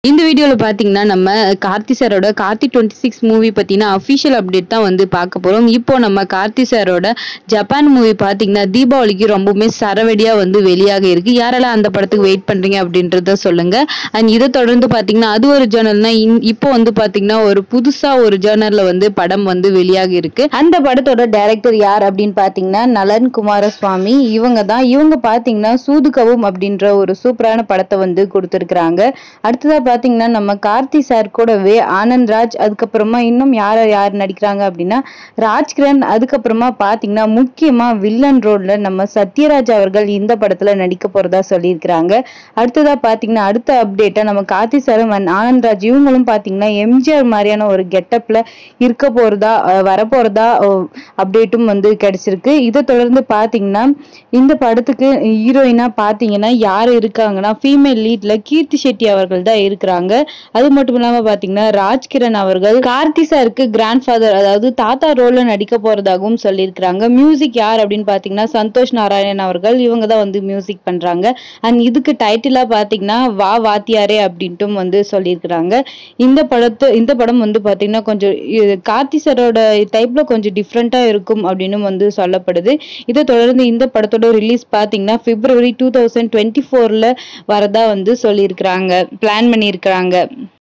இந்த வீடியோல பாத்தீங்கன்னா நம்ம கார்த்தி சாரோட கார்த்தி டுவெண்ட்டி சிக்ஸ் மூவி பத்தின அஃபிஷியல் அப்டேட் தான் வந்து பார்க்க போறோம் இப்போ நம்ம கார்த்தி சாரோட ஜப்பான் மூவி பாத்தீங்கன்னா தீபாவளிக்கு ரொம்பவுமே சரவெடியா வந்து வெளியாக இருக்கு யாரெல்லாம் அந்த படத்துக்கு வெயிட் பண்றீங்க அப்படின்றத சொல்லுங்க அண்ட் இதை தொடர்ந்து பாத்தீங்கன்னா அது ஒரு ஜேர்னல்னா இப்போ வந்து பாத்தீங்கன்னா ஒரு புதுசா ஒரு ஜேர்னல்ல வந்து படம் வந்து வெளியாக இருக்கு அந்த படத்தோட டைரக்டர் யார் அப்படின்னு பாத்தீங்கன்னா நலன் குமாரசுவாமி இவங்க தான் இவங்க பாத்தீங்கன்னா சூதுகவும் அப்படின்ற ஒரு சூப்பரான படத்தை வந்து கொடுத்துருக்குறாங்க அடுத்ததா பாத்தீங்கன்னா நம்ம கார்த்தி சார் கூடவே ஆனந்த் ராஜ் அதுக்கப்புறமா இன்னும் யார் யார் நடிக்கிறாங்க அப்படின்னா ராஜ்கிரண் அதுக்கப்புறமா பாத்தீங்கன்னா முக்கியமா வில்லன் ரோல்ல நம்ம சத்யராஜ் அவர்கள் இந்த படத்துல நடிக்க போறதா சொல்லியிருக்கிறாங்க அடுத்ததா பாத்தீங்கன்னா அடுத்த அப்டேட்டா நம்ம கார்த்தி சாரும் and ஆனந்த் ராஜ் இவங்களும் பாத்தீங்கன்னா எம்ஜிஆர் மாதிரியான ஒரு கெட்டப்ல இருக்க போறதா அஹ் வரப்போறதா அப்டேட்டும் வந்து கிடைச்சிருக்கு இதை தொடர்ந்து பாத்தீங்கன்னா இந்த படத்துக்கு ஹீரோயினா பாத்தீங்கன்னா யார் இருக்காங்கன்னா ஃபீமேல் லீட்ல கீர்த்தி செட்டி அவர்கள் தான் இருக்கிறாங்க அது மட்டும் இல்லாம பாத்தீங்கன்னா ராஜ்கிரண் அவர்கள் கார்த்தி சாருக்கு கிராண்ட் ஃபாதர் அதாவது தாத்தா ரோல்ல நடிக்க போறதாகவும் சொல்லியிருக்கிறாங்க மியூசிக் யார் அப்படின்னு பாத்தீங்கன்னா சந்தோஷ் நாராயணன் அவர்கள் இவங்க தான் வந்து மியூசிக் பண்றாங்க அண்ட் இதுக்கு டைட்டிலா பாத்தீங்கன்னா வா வாத்தியாரே அப்படின்ட்டும் வந்து சொல்லியிருக்கிறாங்க இந்த படத்து இந்த படம் வந்து பாத்தீங்கன்னா கொஞ்சம் இ- கார்த்தி சாரோட டைப்ல கொஞ்சம் டிஃப்ரெண்டா இருக்கும் அப்படின்னு வந்து சொல்லப்படுது இதை தொடர்ந்து இந்த படத்தோட ரிலீஸ் பாத்தீங்கன்னா பிப்ரவரி டூ தௌசண்ட் டுவெண்ட்டி ஃபோர்ல வரதா வந்து சொல்லியிருக்கிறாங்க பிளான் பண்ணியிருக்கிறாங்க